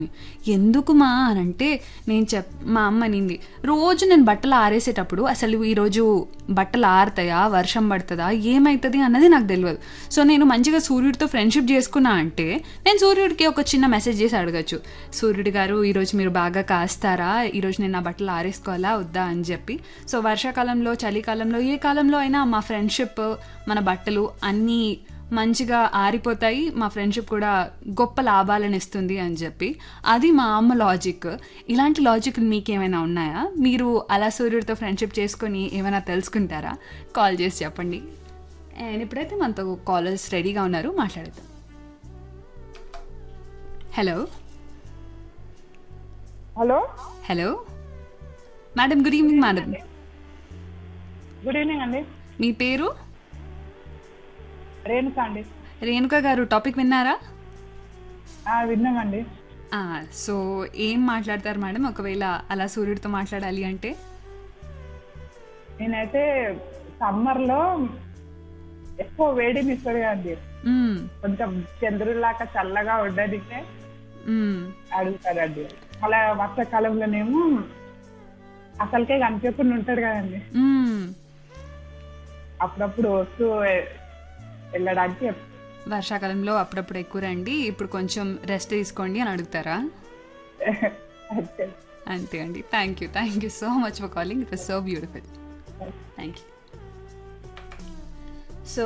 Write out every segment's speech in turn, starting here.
ఎందుకు మా అని అంటే నేను చెప్ మా అమ్మ అనింది రోజు నేను బట్టలు ఆరేసేటప్పుడు అసలు ఈరోజు బట్టలు ఆరుతాయా వర్షం పడుతుందా ఏమవుతుంది అన్నది నాకు తెలియదు సో నేను మంచిగా సూర్యుడితో ఫ్రెండ్షిప్ చేసుకున్నా అంటే నేను సూర్యుడికి ఒక చిన్న మెసేజ్ చేసి అడగచ్చు సూర్యుడి గారు ఈరోజు మీరు బాగా కాస్తారా ఈరోజు నేను నా బట్టలు ఆరేసుకోవాలా వద్దా అని చెప్పి సో వర్షాకాలంలో చలికాలంలో ఏ కాలంలో అయినా మా ఫ్రెండ్షిప్ మన బట్టలు అన్నీ మంచిగా ఆరిపోతాయి మా ఫ్రెండ్షిప్ కూడా గొప్ప లాభాలను ఇస్తుంది అని చెప్పి అది మా అమ్మ లాజిక్ ఇలాంటి లాజిక్ మీకేమైనా ఉన్నాయా మీరు అలా సూర్యుడితో ఫ్రెండ్షిప్ చేసుకొని ఏమైనా తెలుసుకుంటారా కాల్ చేసి చెప్పండి అండ్ ఇప్పుడైతే మనతో కాలర్స్ రెడీగా ఉన్నారు మాట్లాడదాం hello hello hello madam good evening madam good evening అండి మీ పేరు రేణుక అండి రేణుక గారు టాపిక్ విన్నారా ఆ, విన్నామండి ఆ, సో ఏం మాట్లాడతారు మేడం ఒకవేళ అలా సూర్యుడితో మాట్లాడాలి అంటే నేనైతే సమ్మర్లో ఎక్కువ వేడిని ఇస్తుంది కదండి మ్మ్, కొంచెం చంద్రులాగా చల్లగా ఉండడానికే మ్మ్, అడుగుతారండి అలా వర్షాకాలంలోనేమో అసలుకే కనిపించకుండా ఉంటాడు కదండి మ్మ్. అప్పుడప్పుడు వస్తూ వెళ్ళడానికి చెప్- వర్షాకాలంలో అప్పుడప్పుడు ఎక్కువ రండి ఇప్పుడు కొంచెం రెస్ట్ తీసుకోండి అని అడుగుతారా అంతే. అంతే అండి thank you thank you so much for calling it was so beautiful thank you so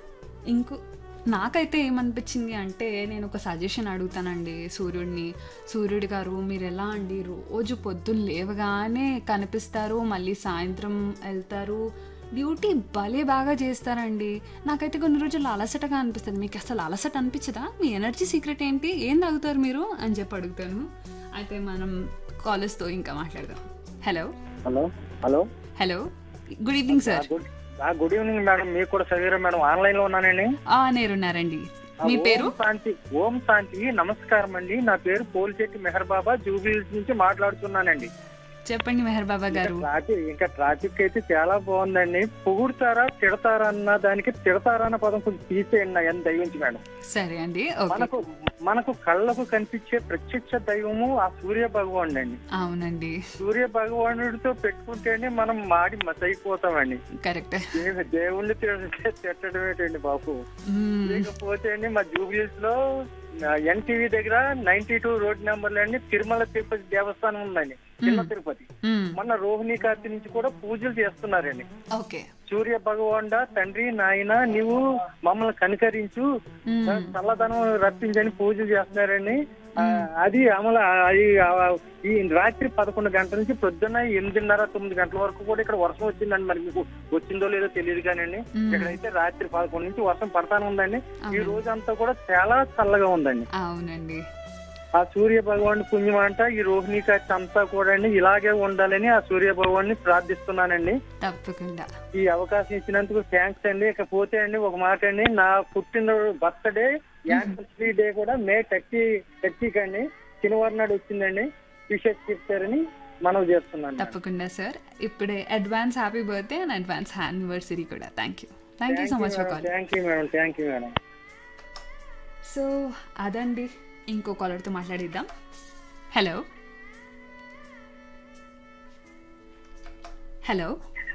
ఇంకో నాకైతే ఏమనిపించింది అంటే నేను ఒక సజెషన్ అడుగుతానండి సూర్యుడిని సూర్యుడి గారు మీరు ఎలా అండి రోజు పొద్దున్న లేవగానే కనిపిస్తారు మళ్ళీ సాయంత్రం వెళ్తారు డ్యూటీ భలే బాగా చేస్తారండి నాకైతే కొన్ని రోజులు అలసటగా అనిపిస్తుంది మీకు అసలు అలసట అనిపించదా మీ ఎనర్జీ సీక్రెట్ ఏంటి ఏం తాగుతారు మీరు అని చెప్పి అడుగుతాను అయితే మనం కాలేజ్తో ఇంకా మాట్లాడదాం hello hello hello hello good evening sir good ఆ, గుడ్ ఈవినింగ్ మేడం మీకు కూడా సవీరా మేడం ఆన్లైన్ లో ఉన్నానండి ఆ నేరున్నారండి ఆ, మీ పేరు ఓం శాంతి ఓం శాంతి నమస్కారం అండి నా పేరు పోలిశెట్టి మెహర్ బాబా జూబిల్స్ నుంచి మాట్లాడుతున్నానండి చెప్పండి మెహర్ బాబా గారు ట్రాఫిక్ ఇంకా ట్రాఫిక్ అయితే చాలా బాగుందండి పొగుడుతారా తిడతారా అన్న దానికి తిడతారా అన్న పదం కొంచెం తీసేయండి నా ఎంత దయించి మేడం సరే అండి ఓకే మనకు మనకు కళ్ళకు కనిపించే ప్రత్యక్ష దైవము ఆ సూర్య భగవానుడు అండి అవునండి సూర్య భగవానుడితో పెట్టుకుంటేనే మనం మాడి మతైపోతామండి కరెక్ట్ దేవు- దేవుణ్ణి తిడితే తిట్టడం ఏంటండి బాబు లేకపోతే అండి మా జూబ్లీస్ లో ఎన్టీవీ దగ్గర నైన్టీ టూ రోడ్ నెంబర్ లో అండి తిరుమల తిరుపతి దేవస్థానం ఉందండి చిన్న తిరుపతి మొన్న రోహిణి కార్తి నుంచి కూడా పూజలు చేస్తున్నారండి ఓకే సూర్య భగవానుడా తండ్రి నాయన నీవు మమ్మల్ని కనికరించు చల్లదనం రప్పించని పూజలు చేస్తున్నారండి ఆ, అది అమలు అది ఆ, ఈ రాత్రి పదకొండు గంటల నుంచి పొద్దున్న ఎనిమిదిన్నర తొమ్మిది గంటల వరకు కూడా ఇక్కడ వర్షం వచ్చిందండి మరి మీకు వచ్చిందో లేదో తెలియదు కానండి ఇక్కడైతే రాత్రి పదకొండు నుంచి వర్షం పడతానే ఉందండి ఈ రోజు అంతా కూడా చాలా చల్లగా ఉందండి అవునండి ఆ సూర్య భగవాన్ పుణ్యం అంట ఈ రోహిణి కార్తి అంతా కూడా అండి ఇలాగే ఉండాలని ఆ సూర్య భగవాన్ని ప్రార్థిస్తున్నానండి తప్పకుండా ఈ అవకాశం ఇచ్చినందుకు థ్యాంక్స్ అండి ఇకపోతే అండి ఒక మాట అండి నా పుట్టిన బర్త్డే యానివర్సరీ డే కూడా మే థర్టీ థర్టీకి అండి శనివారం నాడు వచ్చిందండి విషెస్ చెప్తారని మనం చేస్తున్నాను తప్పకుండా సార్ ఇప్పుడే advance happy birthday and advance anniversary కూడా thank you thank you so much for call thank you madam thank you madam so అదండి ఇంకో కాలర్తో మాట్లాడిద్దాం హలో హలో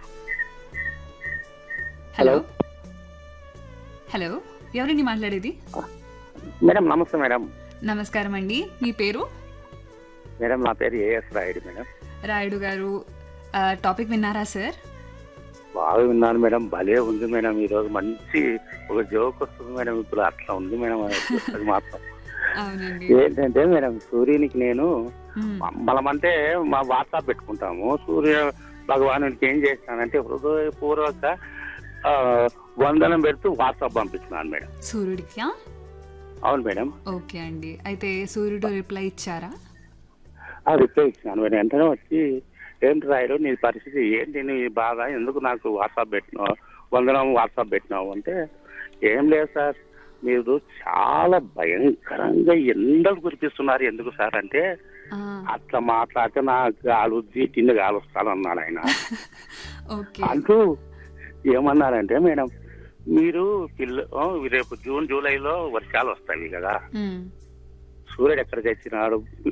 హలో హలో ఎవరండి మాట్లాడేది మేడం నమస్తే మేడం నమస్కారం అండి మీ పేరు మేడం నా పేరు ఏఎస్ రాయుడు మేడం రాయుడు గారు ఆ, టాపిక్ విన్నారా సార్ బాగా విన్నాను మేడం భలే ఉంది మేడం ఈ రోజు మంచి ఒక జోక్ వస్తుంది మేడం ఇప్పుడు అట్లా ఉంది మేడం అది మాత్రం అవునండి ఏంటంటే మేడం సూర్యునికి నేను మ్మ్. మనం అంటే మా వాట్సాప్ పెట్టుకుంటాము సూర్య భగవానుడికి ఏం చేస్తానంటే హృదయపూర్వక ఆ, వందనం పెడుతూ వాట్సాప్ పంపిస్తున్నాను మేడం సూర్యుడికి ఆ? అవును మేడం ఓకే అండి అయితే సూర్యుడు రిప్లై ఇచ్చారా ఆ రిప్లై ఇచ్చినాను మేడం వెంటనే వచ్చి ఏంటి రాయుడు నీ పరిస్థితి ఏంటి నీ బాధ ఎందుకు నాకు వాట్సాప్ పెట్టినావు వందనం వాట్సాప్ పెట్టినావు అంటే ఏం లేదు సార్ మీరు చాలా భయంకరంగా ఎండలు కురిపిస్తున్నారు ఎందుకు సార్ అంటే ఆ, అట్లా మాట్లాడితే నా గాలు కింద గాలు వస్తానన్నాడు ఆయన ఓకే అంటూ ఏమన్నారంటే మేడం మీరు పిల్ల రేపు జూన్ జూలైలో వర్షాలు వస్తాయి కదా మ్మ్. సూర్యుడు ఎక్కడికి వచ్చినాడు